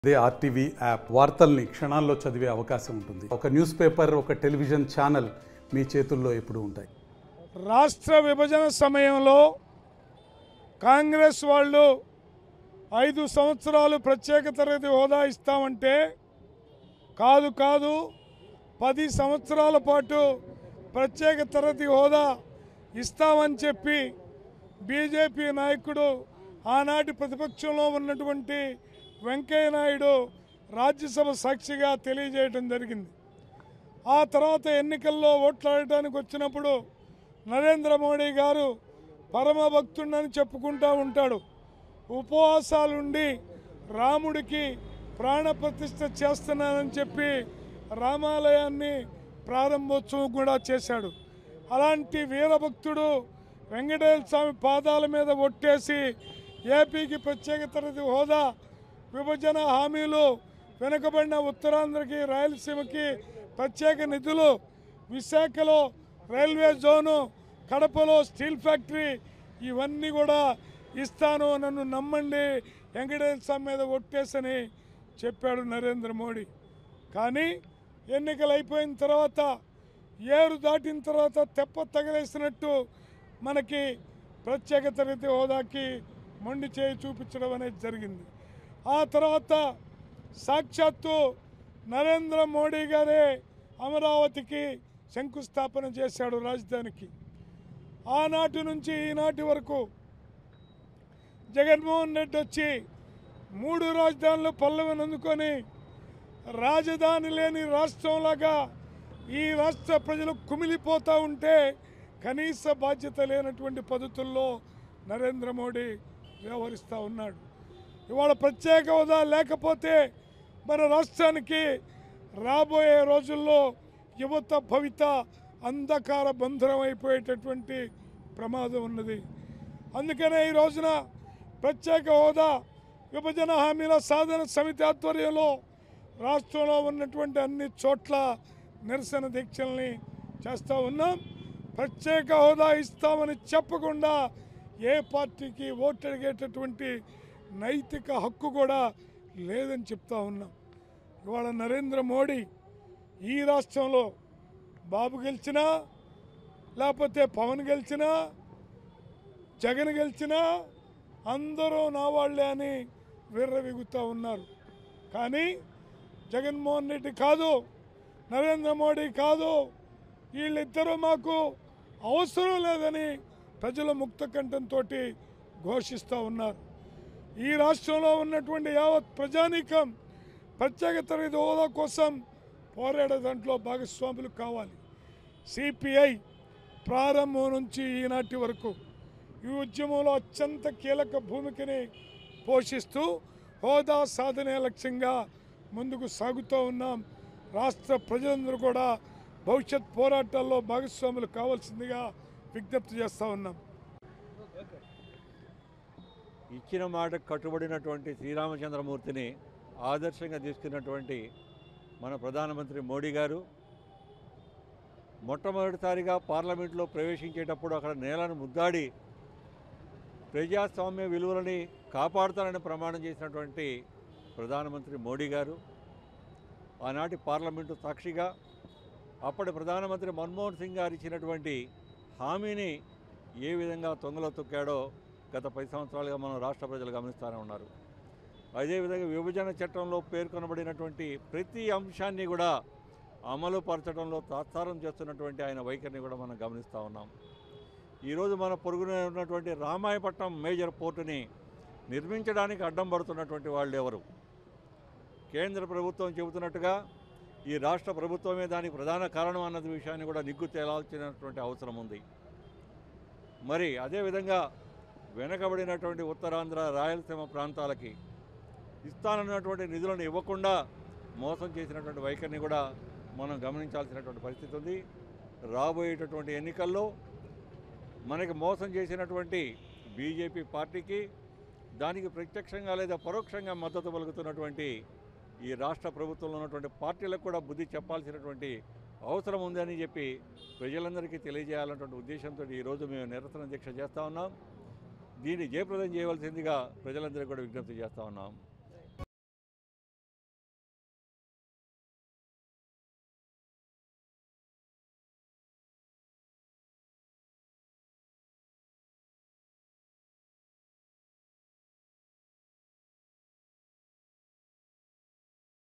అదే RTV app వార్తల్ని క్షణాల్లో చదివే అవకాశం ఉంటుంది ఒక న్యూస్ పేపర్ ఒక టెలివిజన్ ఛానల్ మీ చేతుల్లో ఎప్పుడూ ఉంటాయి రాష్ట్ర విభజన సమయంలో కాంగ్రెస్ వాళ్ళు ఐదు సంవత్సరాలు ప్రత్యేక తరగతి హోదా ఇస్తామంటే కాదు కాదు పది సంవత్సరాల పాటు ప్రత్యేక తరగతి హోదా ఇస్తామని చెప్పి బీజేపీ నాయకుడు ఆనాటి ప్రతిపక్షంలో ఉన్నటువంటి వెంకయ్య నాయుడు రాజ్యసభ సాక్షిగా తెలియజేయడం జరిగింది ఆ తర్వాత ఎన్నికల్లో ఓట్లాడటానికి వచ్చినప్పుడు నరేంద్ర మోడీ గారు పరమ భక్తుడని చెప్పుకుంటూ ఉంటాడు ఉపవాసాలుండి రాముడికి ప్రాణప్రతిష్ఠ చేస్తున్నానని చెప్పి రామాలయాన్ని ప్రారంభోత్సవం కూడా చేశాడు అలాంటి వీరభక్తుడు వెంకటేశ్వర స్వామి పాదాల మీద ఒట్టేసి ఏపీకి ప్రత్యేక తరగతి హోదా విభజన హామీలు వెనుకబడిన ఉత్తరాంధ్రకి రాయలసీమకి ప్రత్యేక నిధులు విశాఖలో రైల్వే జోను కడపలో స్టీల్ ఫ్యాక్టరీ ఇవన్నీ కూడా ఇస్తాను నన్ను నమ్మండి వెంకటేశ్వర స్వామి మీద ఒట్టేసని చెప్పాడు నరేంద్ర మోడీ కానీ ఎన్నికలు అయిపోయిన తర్వాత ఏరు దాటిన తర్వాత తెప్ప తగిలేసినట్టు మనకి ప్రత్యేక తరగతి హోదాకి మొండి చేయి చూపించడం అనేది జరిగింది ఆ తర్వాత సాక్షాత్తు నరేంద్ర మోడీ గారే అమరావతికి శంకుస్థాపన చేశాడు రాజధానికి ఆనాటి నుంచి ఈనాటి వరకు జగన్మోహన్ రెడ్డి వచ్చి మూడు రాజధానులు పల్లవిని అందుకొని రాజధాని లేని రాష్ట్రంలాగా ఈ రాష్ట్ర ప్రజలు కుమిలిపోతూ ఉంటే కనీస బాధ్యత లేనటువంటి పద్ధతుల్లో నరేంద్ర మోడీ వ్యవహరిస్తూ ఉన్నాడు ఇవాళ ప్రత్యేక హోదా లేకపోతే మన రాష్ట్రానికి రాబోయే రోజుల్లో యువత భవిత అంధకార బంధనం అయిపోయేటటువంటి ప్రమాదం ఉన్నది అందుకనే ఈ రోజున ప్రత్యేక హోదా విభజన హామీల సాధన సమితి ఆధ్వర్యంలో రాష్ట్రంలో ఉన్నటువంటి అన్ని చోట్ల నిరసన దీక్షల్ని చేస్తూ ఉన్నాం ప్రత్యేక హోదా ఇస్తామని చెప్పకుండా ఏ పార్టీకి ఓటు అడిగేటటువంటి నైతిక హక్కు కూడా లేదని చెప్తా ఉన్నాం ఇవాళ నరేంద్ర మోడీ ఈ రాష్ట్రంలో బాబు గెలిచినా లేకపోతే పవన్ గెలిచినా జగన్ గెలిచినా అందరూ నా వాళ్ళే అని విర్రవిగుతూ ఉన్నారు కానీ జగన్మోహన్ రెడ్డి కాదు నరేంద్ర మోడీ కాదు వీళ్ళిద్దరూ మాకు అవసరం లేదని ప్రజల ముక్త కంఠంతో ఘోషిస్తూ ఉన్నారు ఈ రాష్ట్రంలో ఉన్నటువంటి యావత్ ప్రజానీకం ప్రత్యేక తరగతి హోదా కోసం పోరాడే దాంట్లో భాగస్వాములు కావాలి సిపిఐ ప్రారంభం నుంచి ఈనాటి వరకు ఈ ఉద్యమంలో అత్యంత కీలక భూమికని పోషిస్తూ హోదా సాధనే లక్ష్యంగా ముందుకు సాగుతూ ఉన్నాం రాష్ట్ర ప్రజలందరూ కూడా భవిష్యత్ పోరాటాల్లో భాగస్వాములు కావాల్సిందిగా విజ్ఞప్తి చేస్తూ ఉన్నాం ఇచ్చిన మాటకు కట్టుబడినటువంటి శ్రీరామచంద్రమూర్తిని ఆదర్శంగా తీసుకున్నటువంటి మన ప్రధానమంత్రి మోడీ గారు మొట్టమొదటిసారిగా పార్లమెంట్లో ప్రవేశించేటప్పుడు అక్కడ నేలను ముద్దాడి ప్రజాస్వామ్య విలువలని కాపాడుతారని ప్రమాణం చేసినటువంటి ప్రధానమంత్రి మోడీ గారు ఆనాటి పార్లమెంటు సాక్షిగా అప్పటి ప్రధానమంత్రి మన్మోహన్ సింగ్ గారు ఇచ్చినటువంటి హామీని ఏ విధంగా తొంగలో తొక్కాడో గత పది సంవత్సరాలుగా మనం రాష్ట్ర ప్రజలు గమనిస్తూనే ఉన్నారు అదేవిధంగా విభజన చట్టంలో పేర్కొనబడినటువంటి ప్రతి అంశాన్ని కూడా అమలు పరచడంలో తాత్సారం చేస్తున్నటువంటి ఆయన వైఖరిని కూడా మనం గమనిస్తూ ఉన్నాం ఈరోజు మన పొరుగున ఉన్నటువంటి రామాయపట్నం మేజర్ పోర్టుని నిర్మించడానికి అడ్డం పడుతున్నటువంటి వాళ్ళు ఎవరు కేంద్ర ప్రభుత్వం చెబుతున్నట్టుగా ఈ రాష్ట్ర ప్రభుత్వమే దానికి ప్రధాన కారణం అన్నది విషయాన్ని కూడా నిగ్గు తేలాల్సినటువంటి అవసరం ఉంది మరి అదేవిధంగా వెనకబడినటువంటి ఉత్తరాంధ్ర రాయలసీమ ప్రాంతాలకి ఇస్తానన్నటువంటి నిధులను ఇవ్వకుండా మోసం చేసినటువంటి వైఖరిని కూడా మనం గమనించాల్సినటువంటి పరిస్థితి ఉంది రాబోయేటటువంటి ఎన్నికల్లో మనకి మోసం చేసినటువంటి బీజేపీ పార్టీకి దానికి ప్రత్యక్షంగా లేదా పరోక్షంగా మద్దతు పలుకుతున్నటువంటి ఈ రాష్ట్ర ప్రభుత్వంలో ఉన్నటువంటి పార్టీలకు కూడా బుద్ధి చెప్పాల్సినటువంటి అవసరం ఉందని చెప్పి ప్రజలందరికీ తెలియజేయాలన్నటువంటి ఉద్దేశంతో ఈరోజు మేము నిరసన దీక్ష చేస్తూ ఉన్నాం దీన్ని జయప్రదం చేయవలసిందిగా ప్రజలందరికీ కూడా విజ్ఞప్తి చేస్తూ ఉన్నాం